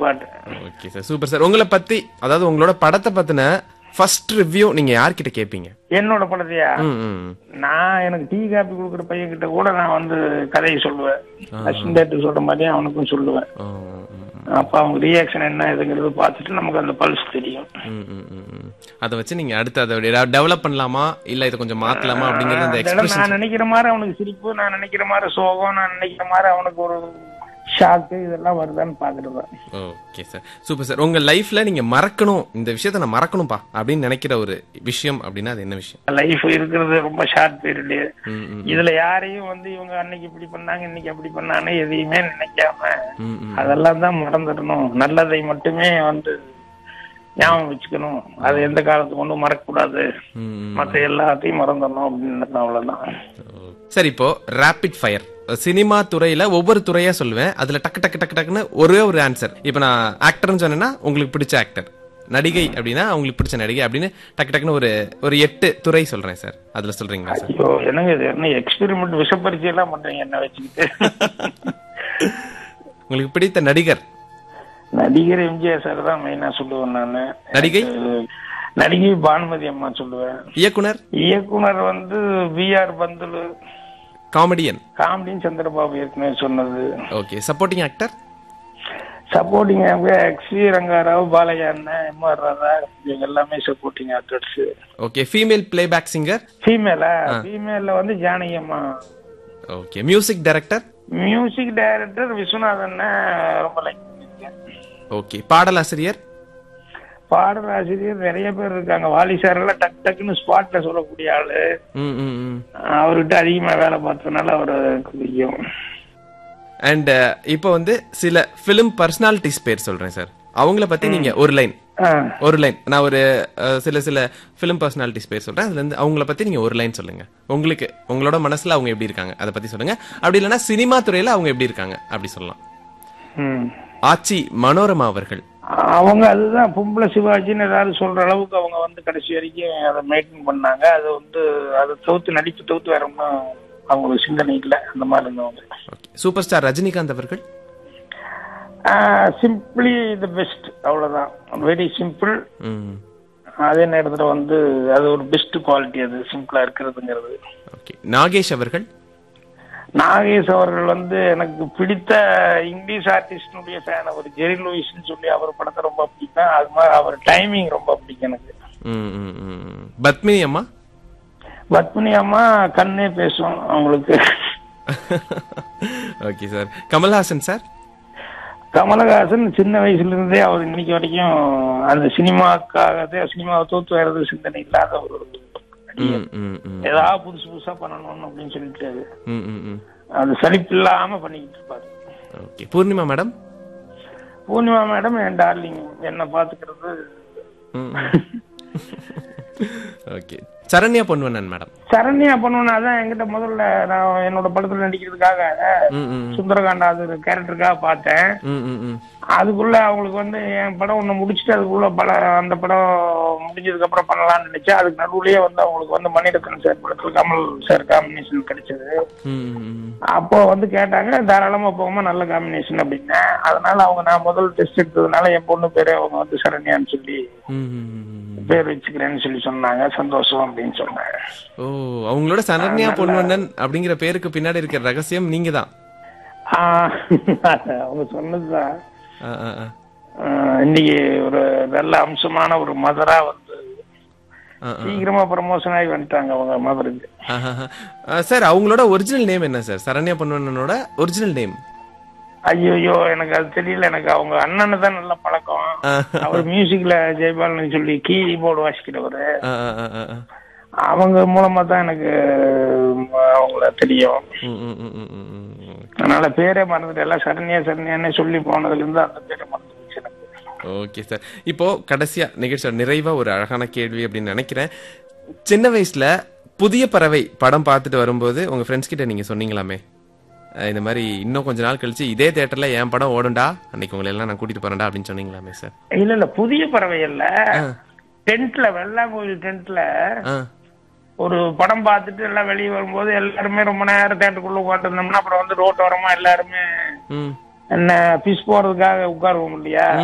பாட்டு okay sir super sir உங்களை பத்தி அதாவது உங்களோட படத்தை பத்தின ஃபர்ஸ்ட் ரிவ்யூ நீங்க யார்கிட்ட கேப்பீங்க என்னோட படத்தையா ம், ம். நான் எனக்கு டீ காப்பி கொடுக்குற பையன் கிட்ட கூட நான் வந்து கதையை சொல்லுவேன் அசிண்டேட்டு சொல்ற மாதிரி அவனுக்கும் சொல்லுவேன் ஓ, ம், ம். அப்ப அவங்க ரியாக்ஷன் என்ன இதுங்கிறது பார்த்துட்டு நமக்கு அந்த பல்ஸ் தெரியும் ம், ம், ம், ம். அதை வச்சு நீங்க அடுத்து அதை டெவலப் பண்ணலாமா இல்ல இதை கொஞ்சம் மாத்தலாமா அப்படிங்கறது அந்த அந்த இடம் எக்ஸ்பிரஷன் நான் நினைக்கிற மாதிரி அவனுக்கு சிரிப்பு நான் நினைக்கிற மாதிரி சோகம் நான் நினைக்கிற மாதிரி அவனுக்கு ஒரு ஷாக்கு இதெல்லாம் வருதான்னு பாத்துட்டு ஓகே சார் சூப்பர் சார் உங்க லைஃப்ல நீங்க மறக்கணும் இந்த விஷயத்த நான் மறக்கணும்பா அப்படின்னு நினைக்கிற ஒரு விஷயம் அப்படின்னா அது என்ன விஷயம் லைஃப் இருக்கிறது ரொம்ப ஷார்ட் பீரியடு ம், ம், இதுல யாரையும் வந்து இவங்க அன்னைக்கு இப்படி பண்ணாங்க இன்னைக்கு அப்படி பண்ணாங்க எதையுமே நினைக்காம ம், ம். அதெல்லாம் தான் மறந்துடணும் நல்லதை மட்டுமே வந்து ஞாபகம் வச்சுக்கணும் அது எந்த காலத்துக்கு ஒன்றும் மறக்கக்கூடாது ம், ம். மற்ற எல்லாத்தையும் மறந்துடணும் அப்படின்னு அவ்வளவுதான் சரி இப்போ ரேபிட் ஃபயர் சினிமா துறையில ஒவ்வொரு துறையா சொல்லுவேன் அதுல டக்கு டக்கு டக்கு டக்குன்னு ஒரே ஒரு ஆன்சர் இப்போ நான் ஆக்டர்னு சொன்னேன்னா உங்களுக்கு பிடிச்ச ஆக்டர் நடிகை அப்படின்னா உங்களுக்கு பிடிச்ச நடிகை அப்படின்னு டக்கு டக்குன்னு ஒரு ஒரு எட்டு துறை சொல்றேன் சார் அதுல சொல்றீங்களா சார் ஐயோ என்னங்க இது என்ன எக்ஸ்பெரிமெண்ட் விஷப்பரிச்சை எல்லாம் பண்றீங்க என்ன வச்சுக்கிட்டு உங்களுக்கு பிடித்த நடிகர் நடிகர் எம்ஜிஆர் சார் தான் மெயினா சொல்லுவேன் நானு நடிகை நடிகை பானுமதி அம்மா சொல்லுவேன் இயக்குனர் இயக்குனர் வந்து வி ஆர் பந்துலு காமெடியன் காமெடியும் சந்திரபாபு ஏற்கனவே சொன்னது okay supporting actor supporting S V Rangarao Balaiah அண்ணன் எம் ஆர் ராதா இவங்க எல்லாமே supporting actors okay female playback singer ஃபீமேலா ஃபீமேல்ல வந்து ஜானகி அம்மா okay music director music director Viswanathan ரொம்ப லைக் பண்ணிருக்கேன் ஓகே பாடலாசிரியர் பாடலாசிரியர் நிறைய பேர் இருக்காங்க வாலி சார் எல்லாம் டக் டக்குன்னு ஸ்பாட்ல சொல்லக்கூடிய ஆளு ம் ம் ம் அவர்கிட்ட அதிகமா வேலை பார்த்ததுனால அவரை பிடிக்கும் அண்ட் இப்போ வந்து சில ஃபிலிம் பர்சனாலிட்டிஸ் பேர் சொல்றேன் சார் அவங்கள பத்தி நீங்க ஒரு லைன் ஆ, ஒரு லைன் நான் ஒரு அஹ், சில சில ஃபிலிம் பர்சனாலிட்டிஸ் பேர் சொல்றேன் அதுல இருந்து அவங்கள பத்தி நீங்க ஒரு லைன் சொல்லுங்க உங்களுக்கு உங்களோட மனசுல அவங்க எப்படி இருக்காங்க அதை பத்தி சொல்லுங்க அப்படி இல்லைன்னா சினிமா துறையில அவங்க எப்படி இருக்காங்க அப்படி சொல்லலாம் ம். ஆச்சி மனோரமா அவர்கள் அவங்க அதுதான் பொம்பளை சிவாஜின்னு ஏதாவது சொல்ற அளவுக்கு அவங்க வந்து கடைசி வரைக்கும் அதை மெயின்டைன் பண்ணாங்க அது வந்து அதை தவிர்த்து நடிப்பு தவிர்த்து வேற ஒன்றும் அவங்களுக்கு சிந்தனை இல்லை அந்த மாதிரி இருந்தவங்க ஓகே சூப்பர் ஸ்டார் ரஜினிகாந்த் அவர்கள் சிம்பிளி த பெஸ்ட் அவ்வளவுதான் வெரி சிம்பிள் ம் அதே நேரத்துல வந்து அது ஒரு பெஸ்ட் குவாலிட்டி அது சிம்பிளா இருக்கிறதுங்கிறது ஓகே நாகேஷ் அவர்கள் நாகேஷ் அவர்கள் வந்து எனக்கு பிடித்த இங்கிலீஷ் ஆர்டிஸ்டினுடைய ஃபேன் அவர் ஜெரி லூயிஸ்னு சொல்லி அவர் படத்தை ரொம்ப பிடிக்கும் அது மாதிரி அவர் டைமிங் ரொம்ப பிடிக்கும் எனக்கு ம் ம் ம் பத்மினி அம்மா பத்மினி அம்மா கண்ணே பேசும் அவங்களுக்கு okay sir Kamal Haasan sir Kamalahasan சின்ன வயசுல இருந்தே அவர் இன்னைக்கு வரைக்கும் அந்த சினிமாக்காக சினிமாவை தோத்து வர்றது சிந்தனை இல்லாத ஒரு நடிகர். ம் ம் ம் ஏதாவது புதுசு புதுசா பண்ணணும் அப்படின்னு சொல்லிட்டு ம் ம் ம் அது சலிப்பு இல்லாம பண்ணிக்கிட்டு இருப்பாரு okay Poornima madam Poornima madam என் டார்லிங் என்ன பாத்துக்கிறது ஓகே சரண்யா பொன்வண்ணன் மேடம் சரண்யா பண்ணுவேன் அதான் என்கிட்ட முதல்ல நான் என்னோட படத்துல நடிக்கிறதுக்காக ம் ம் சுந்தரகாண்டா அது கேரக்டருக்காக பார்த்தேன் ம் ம் ம் அதுக்குள்ள அவங்களுக்கு வந்து என் படம் ஒண்ணு முடிச்சுட்டு அதுக்குள்ள பல அந்த படம் முடிஞ்சதுக்கு அப்புறம் பண்ணலாம்னு நினைச்சேன் அதுக்கு நடுவுலயே வந்து அவங்களுக்கு வந்து மணிரத்னம் சார் படத்துல கமல் சார் காம்பினேஷன் கிடைச்சது ம் ம் ம் அப்போ வந்து கேட்டாங்க தாராளமா போகுமா நல்ல காம்பினேஷன் அப்படின்னேன் அதனால அவங்க நான் முதல் டெஸ்ட் எடுத்ததுனால என் பொண்ணு பேரே அவங்க வந்து சரண்யான்னு சொல்லி ம் ம் ம் ம். பேர் வச்சுக்கிறேன்னு சொல்லி சொன்னாங்க சந்தோஷம் அப்படின்னு சொன்னாங்க ஓ அவங்களோட சரண்யா பொன்வண்ணன் அப்படிங்கிற பேருக்கு பின்னாடி இருக்கிற ரகசியம் நீங்க தான் ஆஹ் அவங்க சொன்னதுதான் ஆ, ஆ, ஆ. ஆஹ் இன்னைக்கு ஒரு நல்ல அம்சமான ஒரு மதரா வந்து ஆ, ஆ. சீக்கிரமா ப்ரமோஷன் ஆகி வந்துட்டாங்க அவங்க மதருக்கு ஆஹாஹா. ஆ, சார் அவங்களோட ஒரிஜினல் நேம் என்ன சார் சரண்யா பொன்வண்ணனோட ஒரிஜினல் நேம் ஐயோ எனக்கு அது தெரியல எனக்கு அவங்க அண்ணனு தான் நல்ல பழக்கம் அவர் மியூசிக்ல ஜெயபாலன் சொல்லி கீபோர்டு வாசிக்கிறவரு அவங்க மூலமா தான் எனக்கு உம், அவங்கள தெரியும் அதனால பேரே மறந்துட்டு எல்லாம் சரண்யா சரண்யான்னு சொல்லி போனதுல இருந்து அந்த பேரை மறந்துடுச்சு எனக்கு ஓகே சார் இப்போ கடைசியா நிகழ்ச்சியோட நிறைவா ஒரு அழகான கேள்வி அப்படின்னு நினைக்கிறேன் சின்ன வயசுல புதிய பறவை படம் பார்த்துட்டு வரும்போது உங்க ஃப்ரெண்ட்ஸ் கிட்ட நீங்க சொன்னீங்களாமே அஹ் இந்த மாதிரி இன்னும் கொஞ்ச நாள் கழிச்சு இதே தியேட்டர்ல என் படம் ஓடும்டா அன்னைக்கு உங்களை எல்லாம் நான் கூட்டிட்டு போறேன்டா அப்படின்னு சொன்னீங்களாமே சார் இல்ல இல்ல புதிய பறவை இல்ல டென்ட்ல வெள்ளாங்கோயில் டென்ட்ல ஆ ஒரு படம் பார்த்துட்டு எல்லாம் வெளியே வரும்போது எல்லாருமே ரொம்ப நேரம் தேட்டருக்குள்ள உட்காந்துருந்தோம்னா அப்புறம் வந்து ரோட்டோரமா எல்லாருமே ம் என்ன பிஸ் போடுறதுக்காக உட்காருவோம் இல்லையா